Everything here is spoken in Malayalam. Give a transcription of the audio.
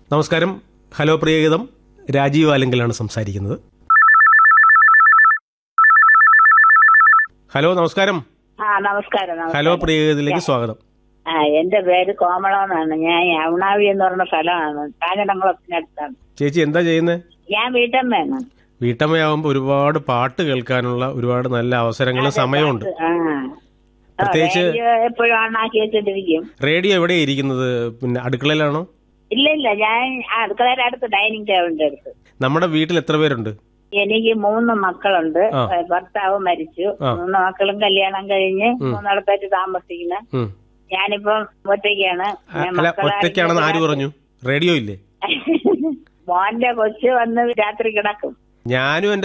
നമസ്കാരം ഹലോ പ്രിയഗീതം രാജീവ് ആലെങ്കിലാണ് സംസാരിക്കുന്നത് ഹലോ നമസ്കാരം ആ നമസ്കാരം ഹലോ നമസ്കാരം പ്രിയഗീതത്തിലേക്ക് സ്വാഗതം ആ എന്റെ പേര് കോമള എന്നാണ് ഞാൻ യമുനാവി എന്ന് പറഞ്ഞ സ്ഥലമാണ് കാഞ്ഞിടംകുളത്തിനടുത്താണ് ചേച്ചി എന്താ ചെയ്യുന്നത് ഞാൻ വീട്ടമ്മയാണ് വീട്ടമ്മയാവുമ്പോൾ ഒരുപാട് പാട്ട് കേൾക്കാനുള്ള ഒരുപാട് നല്ല അവസരങ്ങളും സമയമുണ്ട് ആ പ്രത്യേകിച്ച് റേഡിയോ എപ്പോഴും ഓണാക്കി വെച്ചിട്ടിരിക്കും റേഡിയോ എവിടെയാണ് ഇരിക്കുന്നത് പിന്നെ അടുക്കളയിലാണോ ഇല്ല ഇല്ല ഞാൻ ആ അടുക്കളയുടെ അടുത്ത് ഡൈനിങ് ടേബിളിന്റെ അടുത്ത് നമ്മുടെ വീട്ടിൽ എത്ര പേരുണ്ട് എനിക്ക് മൂന്ന് മക്കളുണ്ട് ആ. ഏ, ഭർത്താവ് മരിച്ചു ആ. മൂന്ന് മക്കളും കല്യാണം കഴിഞ്ഞ് മൂന്നിടത്തായിട്ട് താമസിക്കുന്ന ഉം. ഞാനിപ്പം ഒറ്റയ്ക്കാണ് ആ, ഞാൻ അല്ല മക്കളെ ഒറ്റയ്ക്കാണെന്ന് ആര് പറഞ്ഞു റേഡിയോ ഇല്ലേ മോന്റെ കൊച്ചു വന്ന് രാത്രി കിടക്കും ഞാനും